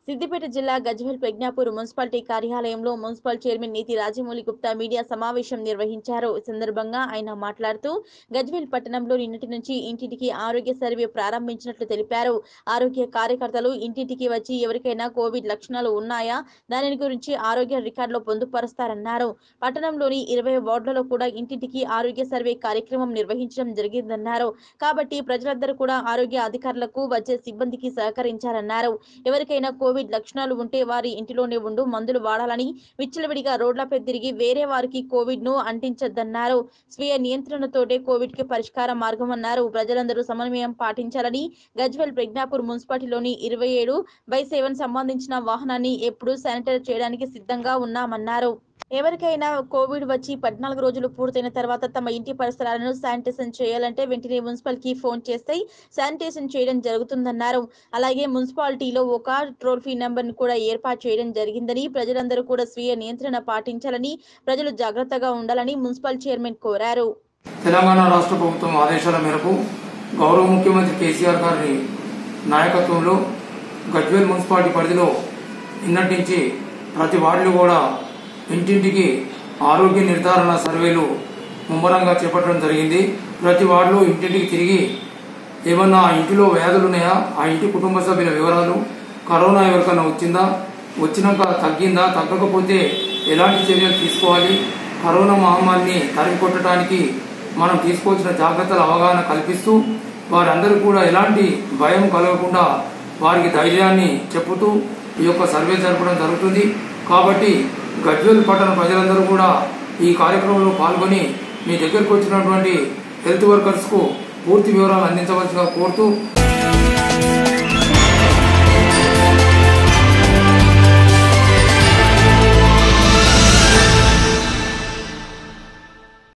సిద్దిపేట జిల్లా గజ్వెల్ ప్రజ్ఞాపూర్ మున్సిపాలిటీ కార్యాలయంలో municipal chairman Neethi Rajamouli Gupta media సమావేశం నిర్వహించారు ఈ సందర్భంగా ఆయన మాట్లాడుతూ గజ్వెల్ పట్టణంలో నిన్నటి నుంచి ఇంటింటికి ఆరోగ్య సర్వే ప్రారంభించినట్లు తెలిపారు ఆరోగ్య కార్యకర్తలు ఇంటింటికి వచ్చి ఎవరికైనా కోవిడ్ లక్షణాలు ఉన్నాయా దానిని గురించి ఆరోగ్య రికార్డులో పొందుపరుస్తారన్నారు పట్టణంలోని ఇరవై వార్డులలో కూడా ఇంటింటికి ఆరోగ్య సర్వే కార్యక్రమం నిర్వహించడం జరిగిందన్నారు కాబట్టి ప్రజలందరూ కూడా ఆరోగ్య అధికారులకు వచ్చే సిబ్బందికి సహకరించాలన్నారు ఎవరికైనా కోవిడ్ లక్షణాలు ఉంటే వారి ఇంటిలోనే ఉండు మందులు వాడాలని విచ్చలవిడిగా రోడ్లపై తిరిగి వేరే వారికి కోవిడ్ ను అంటించొద్దన్నారు స్వీయ నియంత్రణతోటే కోవిడ్ కి పరిష్కార మార్గం అన్నారు ప్రజలందరూ సమన్వయం పాటించాలని గజ్వెల్ ప్రజ్ఞాపూర్ మున్సిపాలిటీలోని ఇరవై ఏడు బై సెవెన్ సంబంధించిన వాహనాన్ని ఎప్పుడూ శానిటైజ్ చేయడానికి సిద్ధంగా ఉన్నామన్నారు ఎవరికైనా కోవిడ్ వచ్చి పద్నాలుగు రోజులు పూర్తయిన తర్వాత తమ ఇంటి పరిసరాలను శానిటైజేషన్ చేయాలంటే వెంటనే మున్సిపల్ కి ఫోన్ చేస్తే శానిటైజేషన్ చేయడం జరుగుతుందన్నారు అలాగే మున్సిపాలిటీలో ఒక టోల్ ఫ్రీ నెంబర్ ను కూడా ఏర్పాటు చేయడం జరిగిందని ప్రజలందరూ కూడా స్వీయ నియంత్రణ పాటించాలని ప్రజలు జాగ్రత్తగా ఉండాలని మున్సిపల్ చైర్మన్ కోరారు తెలంగాణ రాష్ట్ర ప్రభుత్వం ఆదేశాల మేరకు గౌరవ ముఖ్యమంత్రి కేసీఆర్ గారి నాయకత్వంలో గజ్వేల్ మున్సిపాలిటీ పరిధిలో నిన్నటి నుంచి ప్రతి వార్డులు కూడా ఇంటింటికి ఆరోగ్య నిర్ధారణ సర్వేలు ముమ్మరంగా చేపట్టడం జరిగింది ప్రతి వార్డులో ఇంటింటికి తిరిగి ఏమన్నా ఆ ఇంటిలో వ్యాధులు ఉన్నాయా ఆ ఇంటి కుటుంబ సభ్యుల వివరాలు కరోనా ఎవరికైనా వచ్చిందా వచ్చినాక తగ్గిందా తగ్గకపోతే ఎలాంటి చర్యలు తీసుకోవాలి కరోనా మహమ్మారిని తరిమి కొట్టడానికి మనం తీసుకోవాల్సిన జాగ్రత్తల అవగాహన కల్పిస్తూ వారందరూ కూడా ఎలాంటి భయం కలగకుండా వారికి ధైర్యాన్ని చెప్పుతూ ఈ యొక్క సర్వే జరపడం జరుగుతుంది కాబట్టి గజ్వేల్ పట్టణ ప్రజలందరూ కూడా ఈ కార్యక్రమంలో పాల్గొని మీ దగ్గరకు వచ్చినటువంటి హెల్త్ వర్కర్స్కు పూర్తి వివరాలు అందించవలసిగా కోరుతూ